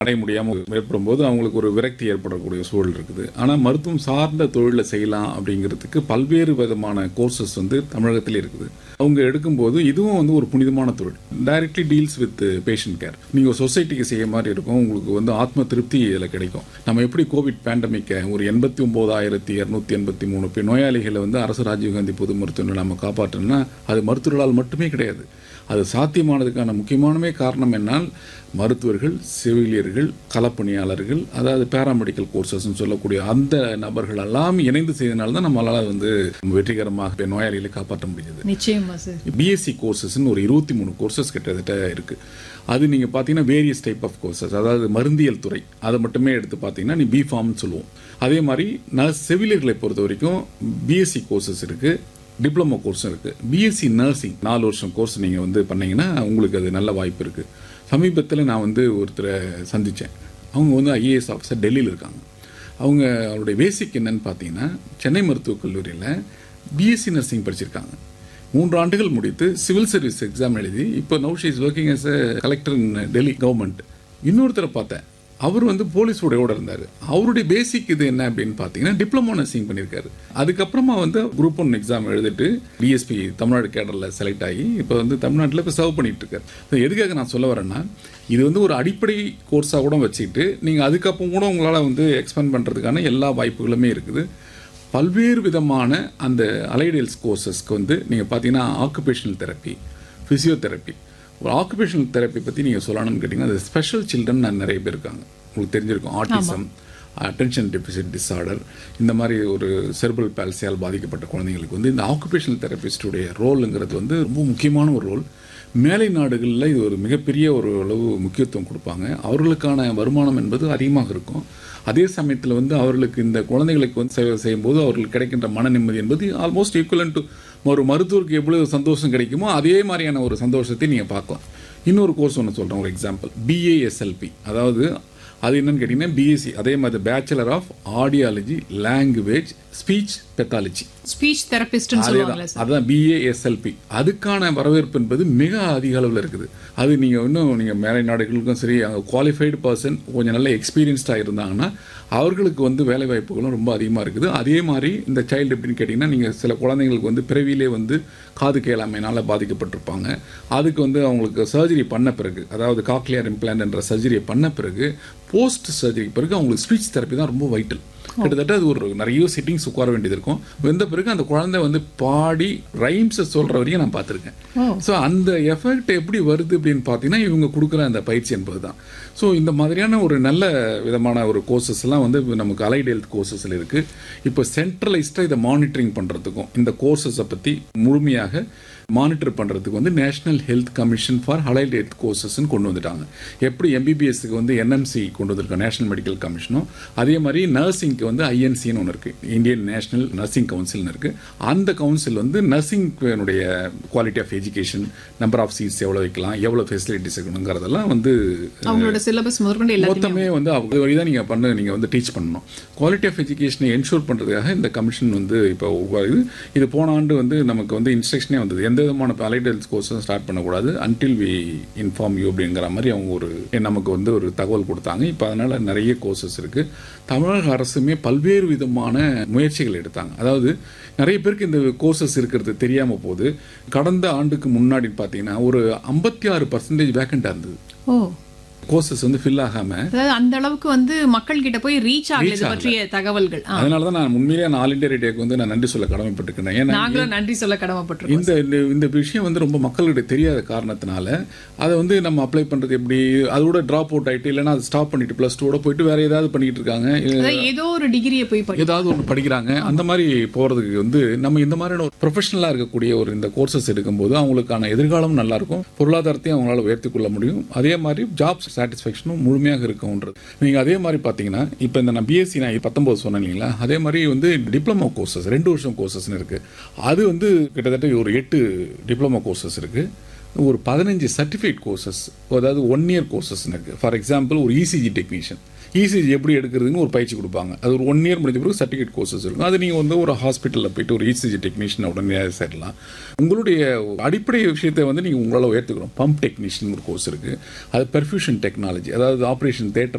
அடைய முடியாமல் ஏற்படும் போது அவங்களுக்கு ஒரு விரக்தி ஏற்படக்கூடிய சூழல் இருக்குது ஆனால் மருத்துவம் சார்ந்த தொழிலை செய்யலாம் அப்படிங்கிறதுக்கு பல்வேறு விதமான கோர்சஸ் வந்து தமிழகத்தில் இருக்குது அவங்க எடுக்கும்போது இதுவும் வந்து ஒரு புனிதமான தொழில் directly deals with patient care நீங்கள் சொசைட்டிக்கு செய்ய மாதிரி இருக்கும் உங்களுக்கு வந்து ஆத்ம திருப்தி இதில் கிடைக்கும் நம்ம எப்படி கோவிட் பேண்டமிக்கை ஒரு எண்பத்தி ஒம்போதாயிரத்தி இரநூத்தி எண்பத்தி மூணு பேர் நோயாளிகளை வந்து அரசு ராஜீவ்காந்தி பொது மருத்துவமனை நம்ம காப்பாற்றணும்னா அது மருத்துவர்களால் மட்டுமே கிடையாது அது சாத்தியமானதுக்கான முக்கியமானமே காரணம் என்னால் மருத்துவர்கள் செவிலியர்கள் களப்பணியாளர்கள் அதாவது பேராமெடிக்கல் கோர்சஸ்ன்னு சொல்லக்கூடிய அந்த நபர்கள் எல்லாம் இணைந்து செய்தனால தான் நம்மளால் வந்து வெற்றிகரமாக நோயாளிகளை காப்பாற்ற முடிஞ்சது நிச்சயமா சார் பிஎஸ்சி கோர்சஸ்ன்னு ஒரு இருபத்தி மூணு கோர்சஸ் கிட்டத்தட்ட இருக்கு அது நீங்கள் பார்த்தீங்கன்னா வேரியஸ் டைப் ஆஃப் கோர்சஸ் அதாவது மருந்தியல் துறை அதை மட்டுமே எடுத்து பார்த்தீங்கன்னா நீ பி ஃபார்ம்னு சொல்லுவோம் அதே மாதிரி நர்ஸ் செவிலியர்களை பொறுத்த வரைக்கும் பிஎஸ்சி கோர்சஸ் இருக்கு டிப்ளமோ கோர்ஸும் இருக்கு பிஎஸ்சி நர்சிங் நாலு வருஷம் கோர்ஸ் நீங்கள் வந்து பண்ணீங்கன்னா உங்களுக்கு அது நல்ல வாய்ப்பு இருக்கு சமீபத்தில் நான் வந்து ஒருத்தரை சந்தித்தேன் அவங்க வந்து ஐஏஎஸ் ஆஃபீஸர் டெல்லியில் இருக்காங்க அவங்க அவருடைய பேசிக் என்னன்னு பார்த்தீங்கன்னா சென்னை மருத்துவக் கல்லூரியில் பிஎஸ்சி நர்சிங் படிச்சிருக்காங்க மூன்று ஆண்டுகள் முடித்து சிவில் சர்வீஸ் எக்ஸாம் எழுதி இப்போ now she is working S collector in Delhi government இன்னொருத்தரை பார்த்தேன் அவர் வந்து போலீஸ் உடையோட இருந்தார் அவருடைய பேசிக் இது என்ன அப்படின்னு பார்த்தீங்கன்னா டிப்ளமோ நர்சிங் பண்ணியிருக்காரு அதுக்கப்புறமா வந்து குரூப் ஒன் எக்ஸாம் எழுதிட்டு டிஎஸ்பி தமிழ்நாடு கேடரில் செலக்ட் ஆகி இப்போ வந்து தமிழ்நாட்டில் இப்போ சர்வ் பண்ணிட்டு இருக்காரு So, எதுக்காக நான் சொல்ல வரேன்னா இது வந்து ஒரு அடிப்படை கோர்ஸாக கூட வச்சுக்கிட்டு நீங்கள் அதுக்கப்புறம் கூட உங்களால் வந்து எக்ஸ்பேண்ட் பண்ணுறதுக்கான எல்லா வாய்ப்புகளுமே இருக்குது பல்வேறு விதமான அந்த அலைடல்ஸ் கோர்சஸ்க்கு வந்து நீங்கள் பார்த்தீங்கன்னா ஆக்குபேஷனல் தெரப்பி ஃபிசியோதெரப்பி ஒரு ஆக்குபேஷனல் தெரப்பி பற்றி நீங்கள் சொல்லணும்னு கேட்டிங்கன்னா அது ஸ்பெஷல் சில்ட்ரன் நிறைய பேர் இருக்காங்க உங்களுக்கு தெரிஞ்சிருக்கும் ஆட்டிசம் அட்டென்ஷன் டெபிசிட் டிஸார்டர் இந்த மாதிரி ஒரு செர்பல் பால்சியால் பாதிக்கப்பட்ட குழந்தைங்களுக்கு வந்து இந்த ஆக்குபேஷனல் தெரபிஸ்டுடைய ரோலுங்கிறது வந்து ரொம்ப முக்கியமான ஒரு ரோல் மேலை நாடுகளில் இது ஒரு மிகப்பெரிய ஒரு அளவு முக்கியத்துவம் கொடுப்பாங்க அவர்களுக்கான வருமானம் என்பது அதிகமாக இருக்கும் அதே சமயத்தில் வந்து அவர்களுக்கு இந்த குழந்தைகளுக்கு வந்து சேவை செய்யும்போது அவர்களுக்கு கிடைக்கின்ற மன நிம்மதி என்பது ஆல்மோஸ்ட் ஈக்குவலன் டு ஒரு மருத்துவருக்கு எவ்வளவு சந்தோஷம் கிடைக்குமோ அதே மாதிரியான ஒரு சந்தோஷத்தை நீங்கள் பார்க்கலாம் இன்னொரு கோர்ஸ் ஒன்று சொல்கிறேன் ஒரு எக்ஸாம்பிள் பிஏஎஸ்எல்பி அதாவது அது என்னன்னு கேட்டிங்கன்னா பிஎஸ்சி அதே மாதிரி bachelor of audiology language speech pathology speech தெரபிஸ்ட்னு சொல்லுவாங்கல்ல சார் அதான் பிஏஎஸ்எல்பி அதுக்கான வரவேற்பு என்பது மிக அதிக அளவில் இருக்குது அது நீங்கள் இன்னும் நீங்கள் மேலை நாடுகளுக்கும் சரி அங்கே குவாலிஃபைடு பர்சன் கொஞ்சம் நல்ல எக்ஸ்பீரியன்ஸ்டாக இருந்தாங்கன்னா அவர்களுக்கு வந்து வேலை வாய்ப்புகளும் ரொம்ப அதிகமாக இருக்குது அதே மாதிரி இந்த சைல்டு எப்படின்னு கேட்டிங்கன்னா நீங்கள் சில குழந்தைங்களுக்கு வந்து பிறவிலே வந்து காது கேளாமையினால் பாதிக்கப்பட்டிருப்பாங்க அதுக்கு வந்து அவங்களுக்கு சர்ஜரி பண்ண பிறகு அதாவது காக்லியர் இம்ப்ளான்ட் என்ற சர்ஜரியை பண்ண பிறகு போஸ்ட் சர்ஜரி பிறகு அவங்களுக்கு ஸ்பீச் தெரப்பி தான் ரொம்ப வைட்டல் கிட்டத்தட்ட அது ஒரு நிறைய சிட்டிங்ஸ் உட்கார வேண்டியது இருக்கும் வந்த பிறகு அந்த குழந்தை வந்து பாடி ரைம்ஸை சொல்ற வரையும் நான் பார்த்துருக்கேன் ஸோ அந்த எஃபெக்ட் எப்படி வருது அப்படின்னு பார்த்தீங்கன்னா இவங்க கொடுக்குற அந்த பயிற்சி என்பது தான் ஸோ இந்த மாதிரியான ஒரு நல்ல விதமான ஒரு கோர்சஸ் எல்லாம் வந்து நமக்கு அலைட் ஹெல்த் கோர்சஸில் இருக்குது இப்போ சென்ட்ரலைஸ்டாக இதை மானிட்டரிங் பண்ணுறதுக்கும் இந்த கோர்சஸை பற்றி முழுமையாக மானிட்டர் பண்ணுறதுக்கு வந்து national health commission for allied health கோர்சஸ்ன்னு கொண்டு வந்துட்டாங்க எப்படி எம்பிபிஎஸ்க்கு வந்து என்எம்சி கொண்டு வந்திருக்கோம் நேஷனல் மெடிக்கல் கமிஷனும் அதே மாதிரி நர்சிங்க்கு வந்து ஐஎன்சின்னு ஒன்று இருக்குது இந்தியன் நேஷனல் நர்சிங் கவுன்சில்னு இருக்குது அந்த கவுன்சில் வந்து நர்சிங்னுடைய quality of education number of seats எவ்வளோ வைக்கலாம் எவ்வளோ ஃபெசிலிட்டிஸ் இருக்கணுங்கிறதெல்லாம் வந்து அவங்களோட சிலபஸ் முதற்கொண்டு எல்லாத்தையும் மொத்தமே வந்து அது வழி தான் நீங்கள் பண்ண நீங்கள் வந்து டீச் பண்ணணும் குவாலிட்டி ஆஃப் எஜுகேஷனை என்ஷூர் பண்ணுறதுக்காக இந்த கமிஷன் வந்து இப்போ உருவாகுது இது போன ஆண்டு வந்து நமக்கு வந்து இன்ஸ்ட்ரக்ஷனே வந்தது எந்த விதமான அலைடல்ஸ் கோர்ஸும் ஸ்டார்ட் பண்ணக்கூடாது அன்டில் வி இன்ஃபார்ம் யூ அப்படிங்கிற மாதிரி அவங்க ஒரு நமக்கு வந்து ஒரு தகவல் கொடுத்தாங்க இப்போ அதனால் நிறைய கோர்சஸ் இருக்குது தமிழக அரசுமே பல்வேறு விதமான முயற்சிகள் எடுத்தாங்க அதாவது நிறைய பேருக்கு இந்த கோர்சஸ் இருக்கிறது தெரியாமல் போகுது கடந்த ஆண்டுக்கு முன்னாடி பார்த்தீங்கன்னா ஒரு ஐம்பத்தி ஆறு பர்சன்டேஜ் வேக்கண்டாக இருந்தது ஓ கோர்சஸ் வந்து ஃபில் ஆகாமல் அதாவது அந்த அளவுக்கு வந்து மக்கள் கிட்ட போய் ரீச் ஆகல இது பற்றிய தகவல்கள் ஆ, அதனால தான் நான் உண்மையிலேயே நான் ஆல் இந்தியா ரேடியோக்கு வந்து நான் நன்றி சொல்ல கடமைப்பட்டிருக்கேன் ஏன்னா நாங்களும் நன்றி சொல்ல கடமைப்பட்டிருக்கோம் இந்த இந்த- இந்த விஷயம் வந்து ரொம்ப மக்களுடைய தெரியாத காரணத்தினால அதை வந்து நம்ம அப்ளை பண்றது எப்படி அதோட ட்ராப் அவுட் ஆயிட்டு இல்லைன்னா அதை ஸ்டாப் பண்ணிட்டு ப்ளஸ் டூட போயிட்டு வேற ஏதாவது பண்ணிட்டு இருக்காங்க அதாவது ஏதோ ஒரு டிகிரியை போய் படி ஏதாவது ஒன்று படிக்கிறாங்க அந்த மாதிரி போறதுக்கு வந்து நம்ம இந்த மாதிரியான ஒரு ப்ரொஃபஷனலாக இருக்கக்கூடிய ஒரு இந்த கோர்சஸ் எடுக்கும்போது அவங்களுக்கான எதிர்காலம் நல்லா இருக்கும் பொருளாதாரத்தையும் அவங்களால உயர்த்தி கொள்ள முடியும் அதே மாதிரி ஜாப் சாட்டிஸ்ஃபேக்ஷனும் முழுமையாக இருக்கும்ன்றது நீங்க அதே மாதிரி பார்த்தீங்கன்னா இப்போ இந்த நான் பிஎஸ்சி நான் பத்தொன்பது சொன்னேன் இல்லைங்களா அதே மாதிரி வந்து டிப்ளமோ கோர்சஸ் ரெண்டு வருஷம் கோர்சஸ்னு இருக்கு அது வந்து கிட்டத்தட்ட ஒரு எட்டு டிப்ளமோ கோர்சஸ் இருக்கு ஒரு பதினஞ்சு சர்டிஃபிகேட் கோர்சஸ் அதாவது ஒன் இயர் கோர்சஸ் இருக்குது ஃபார் எக்ஸாம்பிள் ஒரு இசிஜி டெக்னீஷியன் இசிஜி எப்படி எடுக்கிறதுன்னு ஒரு பயிற்சி கொடுப்பாங்க அது ஒரு ஒன் இயர் முடிஞ்ச பிறகு சர்டிஃபிகேட் கோர்சஸ் இருக்கும் அது நீங்கள் வந்து ஒரு ஹாஸ்பிட்டலில் போயிட்டு ஒரு இசிஜி டெக்னீஷியன் உடனே சேரலாம் உங்களுடைய அடிப்படை விஷயத்தை வந்து நீங்கள் உங்களால் உயர்த்துக்கிறோம் பம்ப் டெக்னீஷியன் ஒரு கோர்ஸ் இருக்குது அது பெர்ஃபியூஷன் டெக்னாலஜி அதாவது ஆப்ரேஷன் தேட்டர்